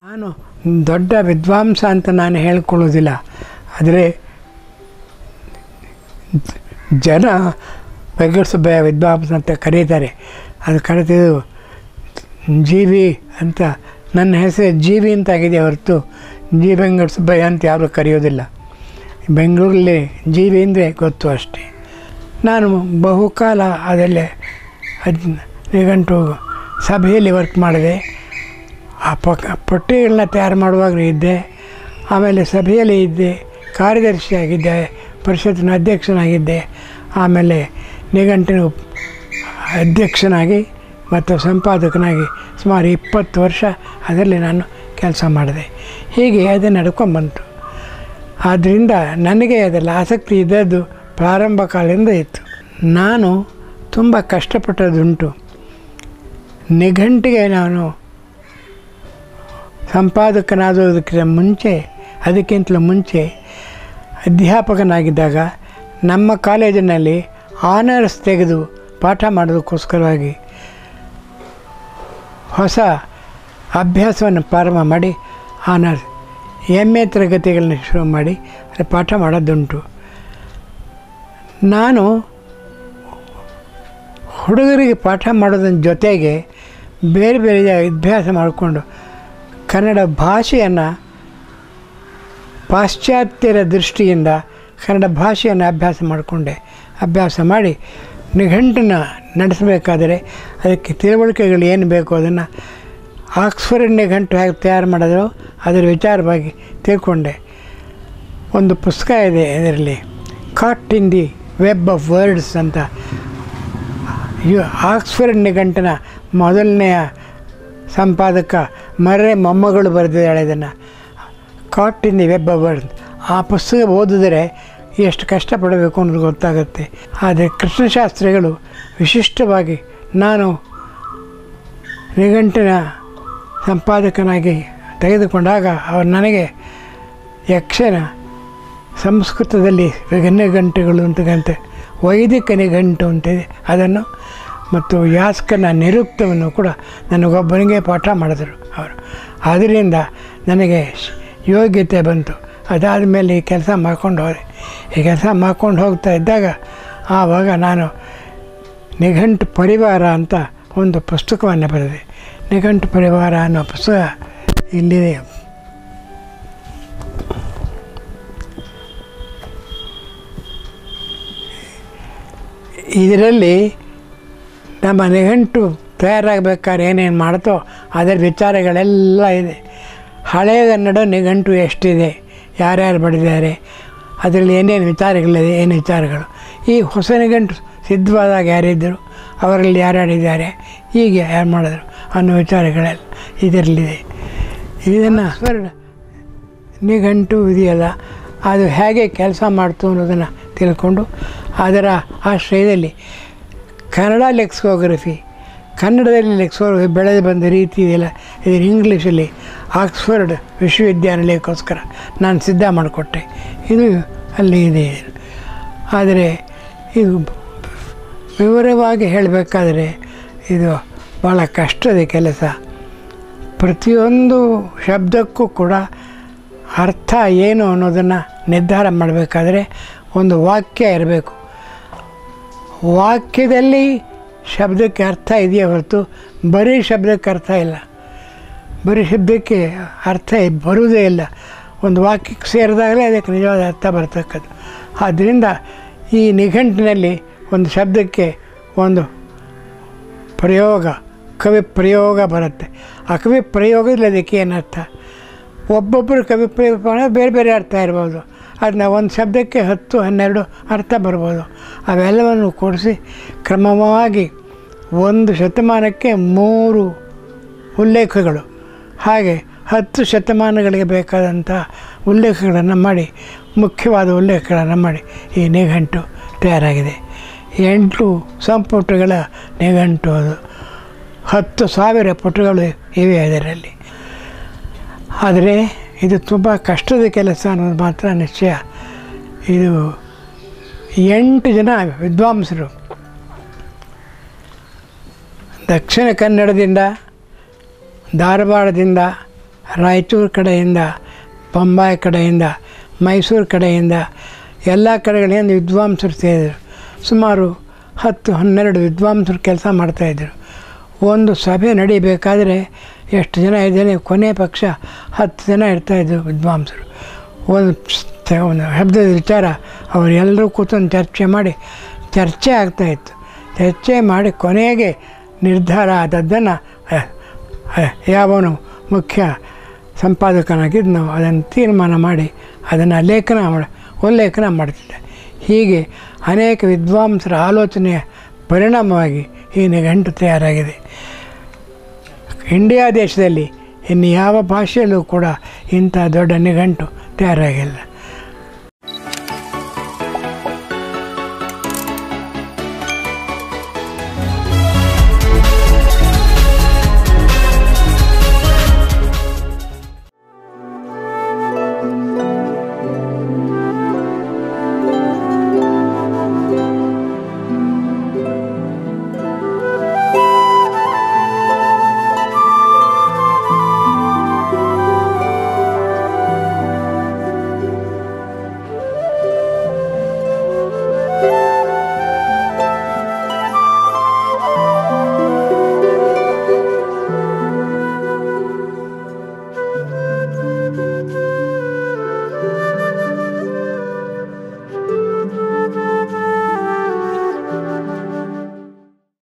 ನಾನು ದೊಡ್ಡ ವಿದ್ವಾಂಸ ಅಂತ ನಾನು ಹೇಳ್ಕೊಳ್ಳೋದಿಲ್ಲ ಆದರೆ ಜನ ಬೆಂಗಳೂರು ವಿದ್ವಾಂಸ ಅಂತ ಕರೀತಾರೆ ಅದು ಕರೆದಿದ್ದು ಜೀವಿ ಅಂತ ನನ್ನ ಹೆಸರು ಜೀವಿ ಅಂತ ಆಗಿದೆ ಹೊರತು ಜಿ ಬೆಂಗಳೂರು ಸುಬ್ಬಯ್ಯ ಅಂತ ಯಾರೂ ಕರೆಯೋದಿಲ್ಲ ಬೆಂಗಳೂರಲ್ಲಿ ಜೀವಿ ಅಂದರೆ ಗೊತ್ತು ಅಷ್ಟೇ ನಾನು ಬಹುಕಾಲ ಅದರಲ್ಲೇ ಹದ್ ನಿಘಂಟು ಸಭೆಯಲ್ಲಿ ವರ್ಕ್ ಮಾಡಿದೆ ಆ ಪಕ್ ಪಟ್ಟಿಗಳನ್ನ ತಯಾರು ಮಾಡುವಾಗ ಇದ್ದೆ ಆಮೇಲೆ ಸಭೆಯಲ್ಲಿ ಇದ್ದೆ ಕಾರ್ಯದರ್ಶಿಯಾಗಿದ್ದೆ ಪರಿಷತ್ತಿನ ಅಧ್ಯಕ್ಷನಾಗಿದ್ದೆ ಆಮೇಲೆ ನಿಘಂಟಿನ ಉಪ್- ಅಧ್ಯಕ್ಷನಾಗಿ ಮತ್ತು ಸಂಪಾದಕನಾಗಿ ಸುಮಾರು ಇಪ್ಪತ್ತು ವರ್ಷ ಅದರಲ್ಲಿ ನಾನು ಕೆಲಸ ಮಾಡಿದೆ ಹೀಗೆ ಅದು ನಡ್ಕೊಂಬಂತು ಆದ್ದರಿಂದ ನನಗೆ ಅದರಲ್ಲಿ ಆಸಕ್ತಿ ಇದ್ದದ್ದು ಪ್ರಾರಂಭ ಕಾಲದಿಂದ ಇತ್ತು ನಾನು ತುಂಬ ಕಷ್ಟಪಟ್ಟದುಂಟು ನಿಘಂಟಿಗೆ ನಾನು ಸಂಪಾದಕನಾದೋದಕ್ಕಿಂತ ಮುಂಚೆ ಅದಕ್ಕಿಂತಲೂ ಮುಂಚೆ ಅಧ್ಯಾಪಕನಾಗಿದ್ದಾಗ ನಮ್ಮ ಕಾಲೇಜಿನಲ್ಲಿ ಆನರ್ಸ್ ತೆಗೆದು ಪಾಠ ಮಾಡೋದಕ್ಕೋಸ್ಕರವಾಗಿ ಹೊಸ ಅಭ್ಯಾಸವನ್ನು ಪ್ರಾರಂಭ ಮಾಡಿ ಆನರ್ಸ್ ಎಮ್ ಎ ತರಗತಿಗಳನ್ನ ಶುರು ಮಾಡಿ ಅಲ್ಲಿ ಪಾಠ ಮಾಡೋದುಂಟು ನಾನು ಹುಡುಗರಿಗೆ ಪಾಠ ಮಾಡೋದ್ರ ಜೊತೆಗೆ ಬೇರೆ ಬೇರೆ ಅಭ್ಯಾಸ ಮಾಡಿಕೊಂಡು ಕನ್ನಡ ಭಾಷೆಯನ್ನು ಪಾಶ್ಚಾತ್ಯರ ದೃಷ್ಟಿಯಿಂದ ಕನ್ನಡ ಭಾಷೆಯನ್ನು ಅಭ್ಯಾಸ ಮಾಡಿಕೊಂಡೆ ಅಭ್ಯಾಸ ಮಾಡಿ ನಿಘಂಟನ್ನು ನಡೆಸಬೇಕಾದರೆ ಅದಕ್ಕೆ ತಿಳುವಳಿಕೆಗಳು ಏನು ಬೇಕು ಅದನ್ನು ಆಕ್ಸ್ಫರ್ಡ್ ನಿಘಂಟು ಹೇಗೆ ತಯಾರು ಮಾಡಿದ್ರು ಅದರ ವಿಚಾರವಾಗಿ ತಿಳ್ಕೊಂಡೆ ಒಂದು ಪುಸ್ತಕ ಇದೆ ಇದರಲ್ಲಿ caught in the web of words ಅಂತ ಇವು ಆಕ್ಸ್ಫರ್ಡ್ ನಿಘಂಟಿನ ಮೊದಲನೆಯ ಸಂಪಾದಕ ಮರ್ರೆ ಮೊಮ್ಮಗಳು ಬರೆದಿದ್ದಾಳೆ ಇದನ್ನು caught in the web of words ಆ ಪುಸ್ತಕ ಓದಿದರೆ ಎಷ್ಟು ಕಷ್ಟಪಡಬೇಕು ಅನ್ನೋದು ಗೊತ್ತಾಗುತ್ತೆ ಆದರೆ ಕೃಷ್ಣಶಾಸ್ತ್ರಿಗಳು ವಿಶಿಷ್ಟವಾಗಿ ನಾನು ನಿಘಂಟಿನ ಸಂಪಾದಕನಾಗಿ ತೆಗೆದುಕೊಂಡಾಗ ಅವರು ನನಗೆ ಯಕ್ಷನ ಸಂಸ್ಕೃತದಲ್ಲಿ ನಿಘಂಟುಗಳು ಅಂತಕ್ಕಂತೆ ವೈದಿಕ ನಿಘಂಟು ಅಂತಿದೆ ಅದನ್ನು ಮತ್ತು ಯಾಸ್ಕನ ನಿರುಕ್ತವನ್ನು ಕೂಡ ನನಗೊಬ್ಬನಿಗೆ ಪಾಠ ಮಾಡಿದರು ಅವರು ಆದ್ದರಿಂದ ನನಗೆ ಶ್- ಯೋಗ್ಯತೆ ಬಂತು ಅದಾದ ಮೇಲೆ ಈ ಕೆಲಸ ಮಾಡ್ಕೊಂಡು ಹೋದೆ ಈ ಕೆಲಸ ಮಾಡ್ಕೊಂಡು ಹೋಗ್ತಾ ಇದ್ದಾಗ ಆವಾಗ ನಾನು ನಿಘಂಟು ಪರಿವಾರ ಅಂತ ಒಂದು ಪುಸ್ತಕವನ್ನು ಬರೆದೆ ನಿಘಂಟು ಪರಿವಾರ ಅನ್ನೋ ಪುಸ್ತಕ ಇಲ್ಲಿದೆ ಇದರಲ್ಲಿ ನಮ್ಮ ನಿಘಂಟು ತಯಾರಾಗಬೇಕಾದ್ರೆ ಏನೇನು ಮಾಡ್ತೋ ಅದರ ವಿಚಾರಗಳೆಲ್ಲ ಇದೆ ಹಳೆಯ ಕನ್ನಡ ನಿಘಂಟು ಎಷ್ಟಿದೆ ಯಾರ್ಯಾರು ಬಡಿದ್ದಾರೆ ಅದರಲ್ಲಿ ಏನೇನು ವಿಚಾರಗಳಿದೆ ಏನು ವಿಚಾರಗಳು ಈ ಹೊಸ ನಿಘಂಟು ಸಿದ್ಧವಾದಾಗ ಯಾರಿದ್ದರು ಅವರಲ್ಲಿ ಯಾರ್ಯಾರಿದ್ದಾರೆ ಹೀಗೆ ಯಾರು ಮಾಡಿದ್ರು ಅನ್ನೋ ವಿಚಾರಗಳೆಲ್ಲ ಇದರಲ್ಲಿದೆ ಇದನ್ನು ಸ್ವರ್ಣ ನಿಘಂಟು ಇದೆಯಲ್ಲ ಅದು ಹೇಗೆ ಕೆಲಸ ಮಾಡ್ತು ಅನ್ನೋದನ್ನು ತಿಳ್ಕೊಂಡು ಅದರ ಆಶ್ರಯದಲ್ಲಿ ಕನ್ನಡ ಲೆಕ್ಸ್ಕೋಗ್ರಫಿ ಕನ್ನಡದಲ್ಲಿ ಲೆಕ್ಸ್ಕೋಗ್ರಫಿ ಬೆಳೆದು ಬಂದ ರೀತಿ ಇದೆಯಲ್ಲ ಇದು ಇಂಗ್ಲೀಷಲ್ಲಿ ಆಕ್ಸ್ಫರ್ಡ್ ವಿಶ್ವವಿದ್ಯಾನಿಲಯಕ್ಕೋಸ್ಕರ ನಾನು ಸಿದ್ಧ ಮಾಡಿಕೊಟ್ಟೆ ಇದು ಅಲ್ಲಿ ಇದೆ ಆದರೆ ಇದು ವಿವರವಾಗಿ ಹೇಳಬೇಕಾದ್ರೆ ಇದು ಭಾಳ ಕಷ್ಟದ ಕೆಲಸ ಪ್ರತಿಯೊಂದು ಶಬ್ದಕ್ಕೂ ಕೂಡ ಅರ್ಥ ಏನು ಅನ್ನೋದನ್ನು ನಿರ್ಧಾರ ಮಾಡಬೇಕಾದ್ರೆ ಒಂದು ವಾಕ್ಯ ಇರಬೇಕು ವಾಕ್ಯದಲ್ಲಿ ಶಬ್ದಕ್ಕೆ ಅರ್ಥ ಇದೆಯೇ ಹೊರತು ಬರೀ ಶಬ್ದಕ್ಕೆ ಅರ್ಥ ಇಲ್ಲ ಬರೀ ಶಬ್ದಕ್ಕೆ ಅರ್ಥ ಬರುವುದೇ ಇಲ್ಲ ಒಂದು ವಾಕ್ಯಕ್ಕೆ ಸೇರಿದಾಗಲೇ ಅದಕ್ಕೆ ನಿಜವಾದ ಅರ್ಥ ಬರ್ತಕ್ಕದ್ದು ಆದ್ದರಿಂದ ಈ ನಿಘಂಟಿನಲ್ಲಿ ಒಂದು ಶಬ್ದಕ್ಕೆ ಒಂದು ಪ್ರಯೋಗ ಕವಿ ಪ್ರಯೋಗ ಬರುತ್ತೆ ಆ ಕವಿ ಪ್ರಯೋಗದಲ್ಲಿ ಅದಕ್ಕೆ ಏನು ಅರ್ಥ ಒಬ್ಬೊಬ್ಬರು ಕವಿ ಪ್ರಯೋಗ ಮಾಡಿದ್ರೆ ಬೇರೆ ಬೇರೆ ಅರ್ಥ ಇರ್ಬೋದು ಅದನ್ನ ಒಂದು ಶಬ್ದಕ್ಕೆ ಹತ್ತು ಹನ್ನೆರಡು ಅರ್ಥ ಬರ್ಬೋದು ಅವೆಲ್ಲವನ್ನು ಕೂಡಿಸಿ ಕ್ರಮವಾಗಿ ಒಂದು ಶತಮಾನಕ್ಕೆ ಮೂರು ಉಲ್ಲೇಖಗಳು ಹಾಗೆ ಹತ್ತು ಶತಮಾನಗಳಿಗೆ ಬೇಕಾದಂಥ ಉಲ್ಲೇಖಗಳನ್ನು ಮಾಡಿ ಮುಖ್ಯವಾದ ಉಲ್ಲೇಖಗಳನ್ನು ಮಾಡಿ ಈ ನಿಘಂಟು ತಯಾರಾಗಿದೆ ಎಂಟು ಸಂಪುಟಗಳ ನಿಘಂಟು ಅದು ಹತ್ತು ಸಾವಿರ ಪುಟಗಳು ಇವೆ ಅದರಲ್ಲಿ ಆದರೆ ಇದು ತುಂಬ ಕಷ್ಟದ ಕೆಲಸ ಅನ್ನೋದು ಮಾತ್ರ ನಿಶ್ಚಯ ಇದು ಎಂಟು ಜನ ವಿದ್ವಾಂಸರು ದಕ್ಷಿಣ ಕನ್ನಡದಿಂದ ಧಾರವಾಡದಿಂದ ರಾಯಚೂರು ಕಡೆಯಿಂದ ಬೊಂಬಾಯಿ ಕಡೆಯಿಂದ ಮೈಸೂರು ಕಡೆಯಿಂದ ಎಲ್ಲ ಕಡೆಗಳಿಂದ ವಿದ್ವಾಂಸರು ಸೇರಿದರು ಸುಮಾರು ಹತ್ತು ಹನ್ನೆರಡು ವಿದ್ವಾಂಸರು ಕೆಲಸ ಮಾಡ್ತಾಯಿದ್ರು ಒಂದು ಸಭೆ ನಡಿಬೇಕಾದ್ರೆ ಎಷ್ಟು ಜನ ಇದ್ದೇನೆ ಕೊನೆ ಪಕ್ಷ ಹತ್ತು ಜನ ಇರ್ತಾಯಿದ್ರು ವಿದ್ವಾಂಸರು ಒಂದು ಸ- ಒಂದು ಹಬ್ಬದ ವಿಚಾರ ಅವರೆಲ್ಲರೂ ಕೂತ್ಕೊಂಡು ಚರ್ಚೆ ಮಾಡಿ ಚರ್ಚೆ ಆಗ್ತಾಯಿತ್ತು ಚರ್ಚೆ ಮಾಡಿ ಕೊನೆಗೆ ನಿರ್ಧಾರ ಆದದ್ದನ್ನು ಯಾವನು ಮುಖ್ಯ ಸಂಪಾದಕನಾಗಿದ್ದು ನಾವು ಅದನ್ನು ತೀರ್ಮಾನ ಮಾಡಿ ಅದನ್ನು ಲೇಖನ ಮಾಡಿ ಉಲ್ಲೇಖನ ಮಾಡ್ತಿದ್ದೆ ಹೀಗೆ ಅನೇಕ ವಿದ್ವಾಂಸರ ಆಲೋಚನೆಯ ಪರಿಣಾಮವಾಗಿ ಈ ನಿಘಂಟು ತಯಾರಾಗಿದೆ ಇಂಡಿಯಾ ದೇಶದಲ್ಲಿ ಇನ್ನು ಯಾವ ಭಾಷೆಯಲ್ಲೂ ಕೂಡ ಇಂಥ ದೊಡ್ಡ ನಿಘಂಟು ತಯಾರಾಗಿಲ್ಲ